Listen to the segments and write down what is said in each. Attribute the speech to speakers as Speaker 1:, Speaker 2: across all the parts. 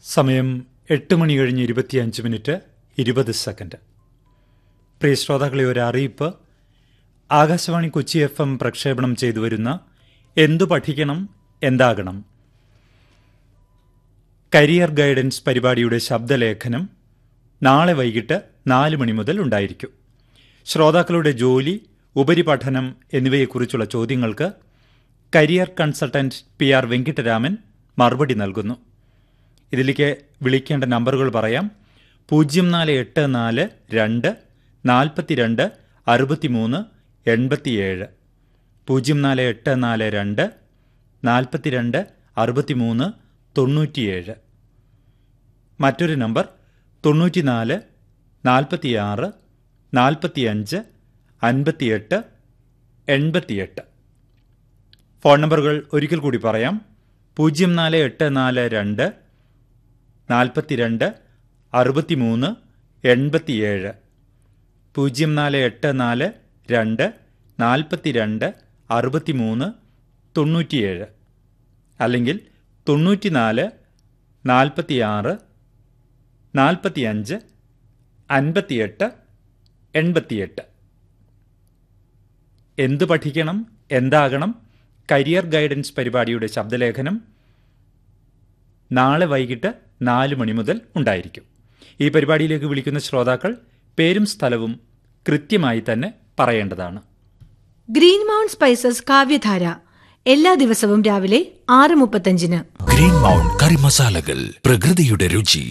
Speaker 1: സമയം എട്ട് മണി കഴിഞ്ഞ് ഇരുപത്തിയഞ്ച് മിനിറ്റ് ഇരുപത് സെക്കൻഡ് പ്രിയ ശ്രോതാക്കളെ ഒരു അറിയിപ്പ് ആകാശവാണി കൊച്ചി എഫ് എം പ്രക്ഷേപണം ചെയ്തു വരുന്ന എന്തു പഠിക്കണം എന്താകണം കരിയർ ഗൈഡൻസ് പരിപാടിയുടെ ശബ്ദലേഖനം നാളെ വൈകിട്ട് നാല് മണി മുതൽ ഉണ്ടായിരിക്കും ശ്രോതാക്കളുടെ ജോലി ഉപരിപഠനം എന്നിവയെക്കുറിച്ചുള്ള ചോദ്യങ്ങൾക്ക് career consultant P R Venkittaraman മറുപടി നൽകുന്നു ഇതിലേക്ക് വിളിക്കേണ്ട നമ്പറുകൾ പറയാം പൂജ്യം നാല് എട്ട് നാല് രണ്ട് നാൽപ്പത്തിരണ്ട് അറുപത്തിമൂന്ന് എൺപത്തിയേഴ് പൂജ്യം നാല് എട്ട് നാല് രണ്ട് നാൽപ്പത്തിരണ്ട് അറുപത്തിമൂന്ന് തൊണ്ണൂറ്റിയേഴ് മറ്റൊരു നമ്പർ തൊണ്ണൂറ്റിനാല് നാൽപ്പത്തിയാറ് നാൽപ്പത്തിയഞ്ച് അൻപത്തിയെട്ട് എൺപത്തിയെട്ട് ഫോൺ നമ്പറുകൾ ഒരിക്കൽ കൂടി പറയാം പൂജ്യം നാല് എട്ട് നാല് രണ്ട് നാൽപ്പത്തിരണ്ട് അറുപത്തിമൂന്ന് എൺപത്തിയേഴ് പൂജ്യം നാല് എട്ട് നാല് രണ്ട് നാൽപ്പത്തിരണ്ട് അറുപത്തിമൂന്ന് തൊണ്ണൂറ്റിയേഴ് അല്ലെങ്കിൽ തൊണ്ണൂറ്റിനാല് നാൽപ്പത്തിയാറ് നാൽപ്പത്തിയഞ്ച് അൻപത്തിയെട്ട് എൺപത്തിയെട്ട് എന്ത് പഠിക്കണം എന്താകണം കരിയർ ഗൈഡൻസ് പരിപാടിയുടെ ശബ്ദലേഖനം നാളെ വൈകിട്ട് നാല് മണി മുതൽ ഉണ്ടായിരിക്കും ഈ പരിപാടിയിലേക്ക് വിളിക്കുന്ന ശ്രോതാക്കൾ പേരും സ്ഥലവും കൃത്യമായി തന്നെ പറയേണ്ടതാണ്
Speaker 2: ഗ്രീൻ മൗണ്ട് സ്പൈസസ് കാവ്യധാര എല്ലാ ദിവസവും രാവിലെ ആറ് മുപ്പത്തഞ്ചിന്
Speaker 3: ഗ്രീൻ മൗണ്ട് കറി മസാലകൾ പ്രകൃതിയുടെ രുചി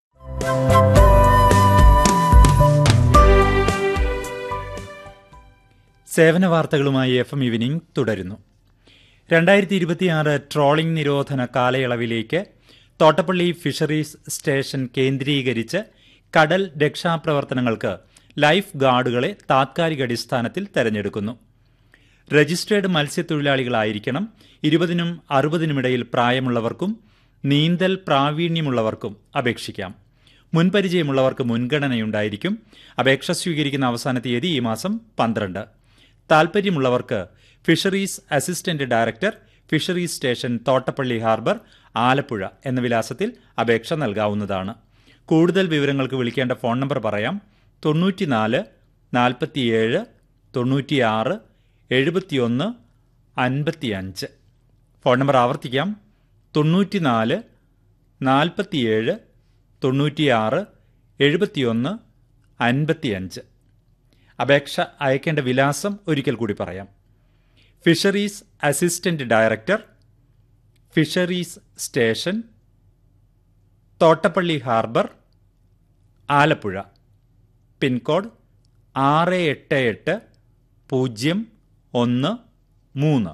Speaker 1: സേവന വാർത്തകളുമായി എഫ് എം ഈവനിംഗ് തുടരുന്നു രണ്ടായിരത്തി ഇരുപത്തിയാറ് ട്രോളിംഗ് നിരോധന കാലയളവിലേക്ക് തോട്ടപ്പള്ളി ഫിഷറീസ് സ്റ്റേഷൻ കേന്ദ്രീകരിച്ച് കടൽ രക്ഷാപ്രവർത്തനങ്ങൾക്ക് ലൈഫ് ഗാർഡുകളെ താത്കാലിക അടിസ്ഥാനത്തിൽ തെരഞ്ഞെടുക്കുന്നു രജിസ്ട്രേഡ് മത്സ്യത്തൊഴിലാളികളായിരിക്കണം ഇരുപതിനും അറുപതിനുമിടയിൽ പ്രായമുള്ളവർക്കും നീന്തൽ പ്രാവീണ്യമുള്ളവർക്കും അപേക്ഷിക്കാം മുൻപരിചയമുള്ളവർക്ക് മുൻഗണനയുണ്ടായിരിക്കും അപേക്ഷ സ്വീകരിക്കുന്ന അവസാന തീയതി ഈ മാസം പന്ത്രണ്ട് താൽപ്പര്യമുള്ളവർക്ക് fisheries assistant director fisheries station Thottappally harbour Alappuzha എന്ന വിലാസത്തിൽ അപേക്ഷ നൽകാവുന്നതാണ് കൂടുതൽ വിവരങ്ങൾക്ക് വിളിക്കേണ്ട ഫോൺ നമ്പർ പറയാം തൊണ്ണൂറ്റിനാല് നാൽപ്പത്തിയേഴ് തൊണ്ണൂറ്റിയാറ് എഴുപത്തിയൊന്ന് അൻപത്തിയഞ്ച് ഫോൺ നമ്പർ ആവർത്തിക്കാം തൊണ്ണൂറ്റിനാല് നാൽപ്പത്തിയേഴ് തൊണ്ണൂറ്റിയാറ് എഴുപത്തിയൊന്ന് അൻപത്തിയഞ്ച് അപേക്ഷ അയക്കേണ്ട വിലാസം ഒരിക്കൽ കൂടി പറയാം fisheries assistant director fisheries station Thottappally harbour Alappuzha pin code ആറ് എട്ട് എട്ട് പൂജ്യം ഒന്ന് മൂന്ന്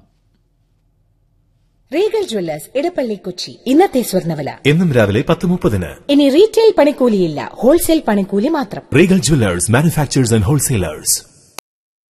Speaker 4: റീഗൽ ജ്വല്ലേഴ്സ് ഇടപ്പള്ളി കൊച്ചി ഇന്നത്തെ സ്വർണ്ണവില
Speaker 5: എന്നും രാവിലെ പത്ത് മുപ്പതിന്
Speaker 4: ഇനി റീറ്റെയിൽ പണിക്കൂലിയില്ല ഹോൾസെയിൽ പണിക്കൂലി മാത്രം
Speaker 5: Regal Jewellers manufacturers and wholesalers